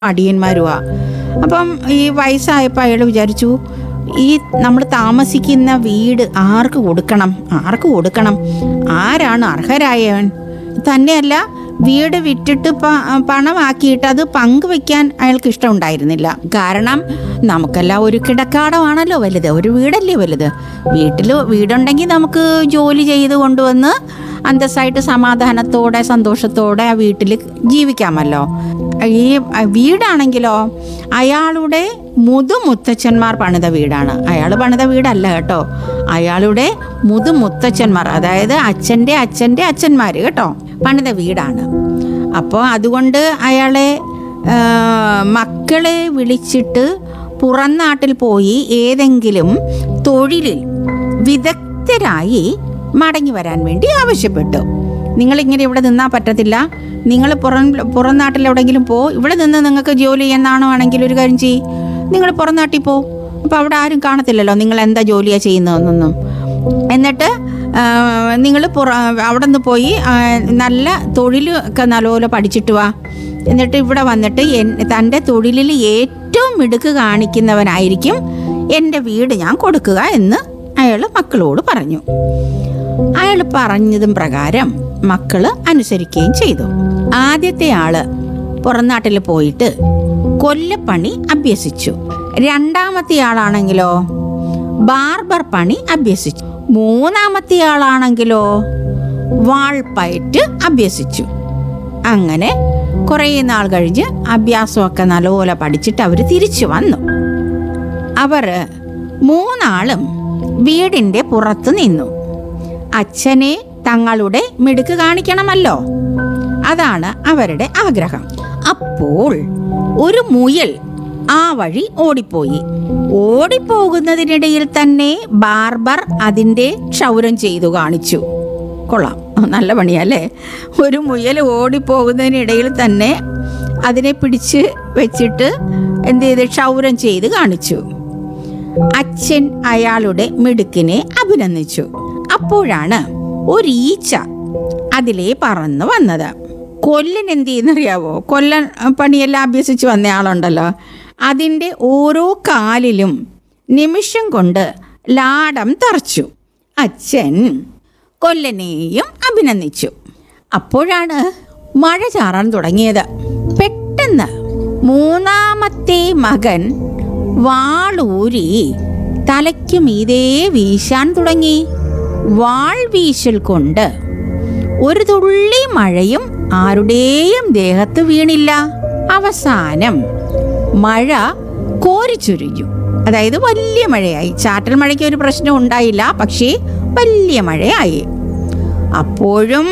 അടിയന്മാരുമാ അപ്പം ഈ വയസ്സായപ്പോൾ അയാൾ വിചാരിച്ചു ഈ നമ്മൾ താമസിക്കുന്ന വീട് ആർക്ക് കൊടുക്കണം ആർക്ക് കൊടുക്കണം ആരാണ് അർഹരായവൻ തന്നെയല്ല വീട് വിറ്റിട്ട് പ- പണമാക്കിയിട്ട് അത് പങ്കുവെക്കാൻ അയാൾക്ക് ഇഷ്ടമുണ്ടായിരുന്നില്ല കാരണം നമുക്കെല്ലാം ഒരു കിടക്കാടമാണല്ലോ വലുത് ഒരു വീടല്ലേ വലുത് വീട്ടിൽ വീടുണ്ടെങ്കിൽ നമുക്ക് ജോലി ചെയ്ത് കൊണ്ടുവന്ന് അന്തസ്സായിട്ട് സമാധാനത്തോടെ സന്തോഷത്തോടെ ആ വീട്ടിൽ ജീവിക്കാമല്ലോ ഈ വീടാണെങ്കിലോ അയാളുടെ മുതുമുത്തച്ഛന്മാർ പണിത വീടാണ് അയാൾ പണിത വീടല്ല കേട്ടോ അയാളുടെ മുതുമുത്തച്ഛന്മാർ അതായത് അച്ഛൻ്റെ അച്ഛൻ്റെ അച്ഛന്മാർ കേട്ടോ പണിത വീടാണ് അപ്പോൾ അതുകൊണ്ട് അയാളെ ആ, മക്കളെ വിളിച്ചിട്ട് പുറം നാട്ടിൽ പോയി ഏതെങ്കിലും തൊഴിലിൽ വിദഗ്ധരായി മടങ്ങി വരാൻ വേണ്ടി ആവശ്യപ്പെട്ടു നിങ്ങളിങ്ങനെ ഇവിടെ നിന്നാൽ പറ്റത്തില്ല നിങ്ങൾ പുറം പുറം നാട്ടിൽ എവിടെയെങ്കിലും പോ ഇവിടെ നിന്ന് നിങ്ങൾക്ക് ജോലി ചെയ്യുന്നതാണോ ആണെങ്കിൽ ഒരു കാര്യം ചെയ്യ് നിങ്ങൾ പുറം നാട്ടിൽ പോ അപ്പോൾ അവിടെ ആരും കാണത്തില്ലല്ലോ നിങ്ങൾ എന്താ ജോലിയാണ് ചെയ്യുന്നതെന്നൊന്നും എന്നിട്ട് നിങ്ങൾ പുറ അവിടെ നിന്ന് പോയി ആ, നല്ല തൊഴിൽ ഒക്കെ നല്ലപോലെ പഠിച്ചിട്ട് വാ എന്നിട്ട് ഇവിടെ വന്നിട്ട് എൻ- തൻ്റെ തൊഴിലിൽ ഏറ്റവും മിടുക്ക് കാണിക്കുന്നവനായിരിക്കും എൻ്റെ വീട് ഞാൻ കൊടുക്കുക എന്ന് അയാൾ മക്കളോട് പറഞ്ഞു അയാൾ പറഞ്ഞതും പ്രകാരം മക്കള് അനുസരിക്കുകയും ചെയ്തു ആദ്യത്തെ ആള് പുറംനാട്ടിൽ പോയിട്ട് കൊല്ലപ്പണി അഭ്യസിച്ചു രണ്ടാമത്തെ ആളാണെങ്കിലോ ബാർബർ പണി അഭ്യസിച്ചു മൂന്നാമത്തെ ആളാണെങ്കിലോ വാൾപ്പയറ്റ് അഭ്യസിച്ചു അങ്ങനെ കുറേ നാൾ കഴിഞ്ഞ് അഭ്യാസമൊക്കെ നല്ലപോലെ പഠിച്ചിട്ട് അവർ തിരിച്ചു വന്നു അവർ മൂന്നാളും വീടിൻ്റെ പുറത്ത് നിന്നു അച്ഛനെ തങ്ങളുടെ മിടുക്ക് കാണിക്കണമല്ലോ അതാണ് അവരുടെ ആഗ്രഹം അപ്പോൾ ഒരു മുയൽ ആ വഴി ഓടിപ്പോയി ഓടിപ്പോകുന്നതിനിടയിൽ തന്നെ ബാർബർ അതിൻ്റെ ക്ഷൗരം ചെയ്തു കാണിച്ചു കൊള്ളാം നല്ല പണിയല്ലേ ഒരു മുയൽ ഓടിപ്പോകുന്നതിനിടയിൽ തന്നെ അതിനെ പിടിച്ച് വെച്ചിട്ട് എന്ത് ചെയ്ത് ക്ഷൗരം ചെയ്ത് കാണിച്ചു അച്ഛൻ അയാളുടെ മിടുക്കിനെ അഭിനന്ദിച്ചു അപ്പോഴാണ് ഒരു ഈച്ച അതിലേ പറന്നു വന്നത് കൊല്ലൻ എന്ത് ചെയ്യുന്നറിയാവോ കൊല്ലൻ അഹ്, പണിയെല്ലാം അഭ്യസിച്ച് വന്ന ആളുണ്ടല്ലോ അതിൻ്റെ ഓരോ കാലിലും നിമിഷം കൊണ്ട് ലാടം തറച്ചു അച്ഛൻ കൊല്ലനെയും അഭിനന്ദിച്ചു അപ്പോഴാണ് മഴ ചാറാൻ തുടങ്ങിയത് പെട്ടെന്ന് മൂന്നാമത്തെ മകൻ വാളൂരി തലയ്ക്കു മീതേ വീശാൻ തുടങ്ങി വാൾ വീശൽ കൊണ്ട് ഒരു തുള്ളി മഴയും ആരുടെയും ദേഹത്ത് വീണില്ല അവസാനം മഴ കോരിച്ചൊരിഞ്ഞു അതായത് വലിയ മഴയായി ചാറ്റൽ മഴയ്ക്ക് ഒരു പ്രശ്നം ഉണ്ടായില്ല പക്ഷേ വലിയ മഴയായി അപ്പോഴും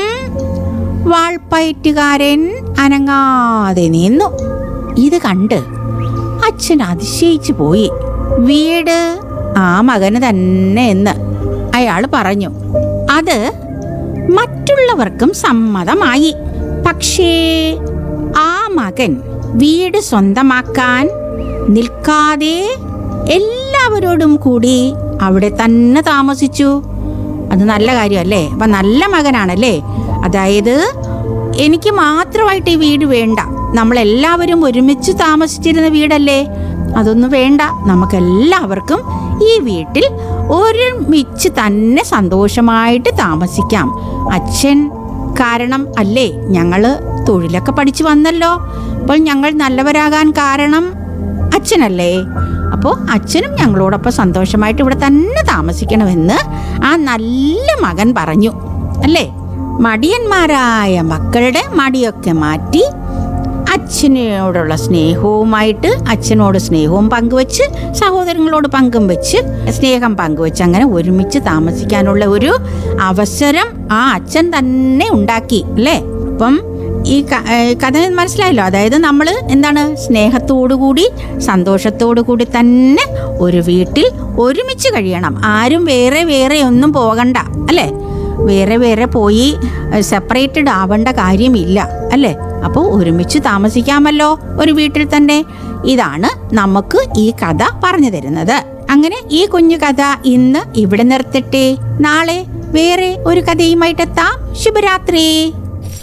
വാൾപ്പയറ്റുകാരൻ അനങ്ങാതെ നിന്നു ഇത് കണ്ട് അച്ഛൻ അതിശയിച്ചു പോയി വീട് ആ മകന് തന്നെ എന്ന് അയാൾ പറഞ്ഞു അത് മറ്റുള്ളവർക്കും സമ്മതമായി പക്ഷേ ആ മകൻ വീട് സ്വന്തമാക്കാൻ നിൽക്കാതെ എല്ലാവരോടും കൂടി അവിടെ തന്നെ താമസിച്ചു അത് നല്ല കാര്യമല്ലേ അപ്പൊ നല്ല മകനാണല്ലേ അതായത് എനിക്ക് മാത്രമായിട്ട് ഈ വീട് വേണ്ട നമ്മളെല്ലാവരും ഒരുമിച്ച് താമസിച്ചിരുന്ന വീടല്ലേ അതൊന്നും വേണ്ട നമുക്കെല്ലാവർക്കും ഈ വീട്ടിൽ ഒരുമിച്ച് തന്നെ സന്തോഷമായിട്ട് താമസിക്കാം അച്ഛൻ കാരണം അല്ലേ ഞങ്ങള് തൊഴിലൊക്കെ പഠിച്ചു വന്നല്ലോ അപ്പോൾ ഞങ്ങൾ നല്ലവരാകാൻ കാരണം അച്ഛനല്ലേ അപ്പോൾ അച്ഛനും ഞങ്ങളോടൊപ്പം സന്തോഷമായിട്ട് ഇവിടെ തന്നെ താമസിക്കണമെന്ന് ആ നല്ല മകൻ പറഞ്ഞു അല്ലേ മടിയന്മാരായ മക്കളുടെ മടിയൊക്കെ മാറ്റി അച്ഛനോടുള്ള സ്നേഹവുമായിട്ട് അച്ഛനോട് സ്നേഹവും പങ്കുവെച്ച് സഹോദരങ്ങളോട് പങ്കും വെച്ച് സ്നേഹം പങ്കുവെച്ച് അങ്ങനെ ഒരുമിച്ച് താമസിക്കാനുള്ള ഒരു അവസരം ആ അച്ഛൻ തന്നെ ഉണ്ടാക്കി അല്ലേ അപ്പം ഈ ക- ഏ, കഥ മനസ്സിലായല്ലോ അതായത് നമ്മൾ എന്താണ് സ്നേഹത്തോടു കൂടി സന്തോഷത്തോടു കൂടി തന്നെ ഒരു വീട്ടിൽ ഒരുമിച്ച് കഴിയണം ആരും വേറെ വേറെ ഒന്നും പോകണ്ട അല്ലേ വേറെ വേറെ പോയി സെപ്പറേറ്റഡ് ആവേണ്ട കാര്യമില്ല അല്ലേ അപ്പോൾ ഒരുമിച്ച് താമസിക്കാമല്ലോ ഒരു വീട്ടിൽ തന്നെ ഇതാണ് നമുക്ക് ഈ കഥ പറഞ്ഞു തരുന്നത് അങ്ങനെ ഈ കുഞ്ഞു കഥ ഇന്ന് ഇവിടെ നിർത്തട്ടെ നാളെ വേറെ ഒരു കഥയുമായിട്ടെത്താം ശുഭരാത്രി